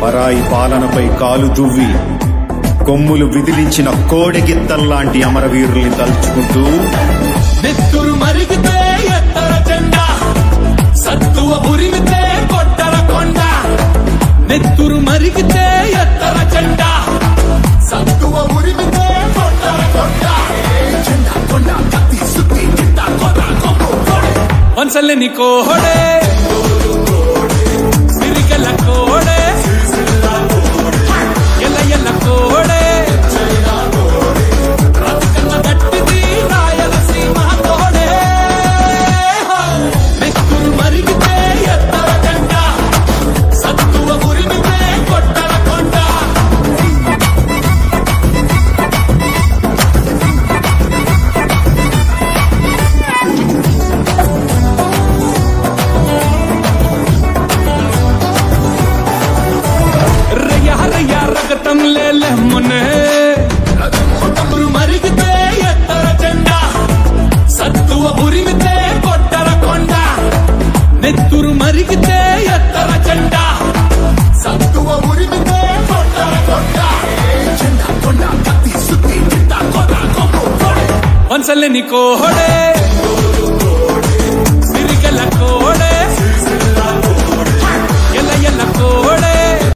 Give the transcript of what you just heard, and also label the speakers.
Speaker 1: పరాయి పాలనపై కాలు దువ్వి కొమ్ములు విదిలించిన కోడెగిత్తల్లాంటి అమరవీరుల్ని తలుచుకుంటూ
Speaker 2: నెత్తురు మరిగితే ఎత్తర జెండా సత్తువ ఉరిమితే కొట్టర కొండ నెత్తురు మరిగితే ఎత్తర జెండా సత్తువ ఉరిమితే కొట్టర కొండ జెండా కొండ కత్తి సుత్తి గిట్ట కొర కొమ్ము కొడే వంసల్ని నీ కోహడే సిరిగల కోడే ఎల్ల ఎల్ల కోడే బ్రతుకన్న గట్టిది రాయలసీమ తోడే నెత్తురు మరిగితే ఎత్తర జెండ సత్తువ ఉరిమితే కొట్టర కొండ రయ్య రయ్య రగతం లేలే మొన్నే నెత్తురు మరిగితే ఎత్తర జెండా సత్తువ ఉరిమితే కొట్టర కొండ నెత్తురు మరిగితే ఎత్తర జెండా సత్తువ ఉరిమితే కొట్టర కొండ జెండా కొండ కత్తి సుత్తి గిట్ట కొర కొమ్ము కొడే వంసల్ని నీ కోహడే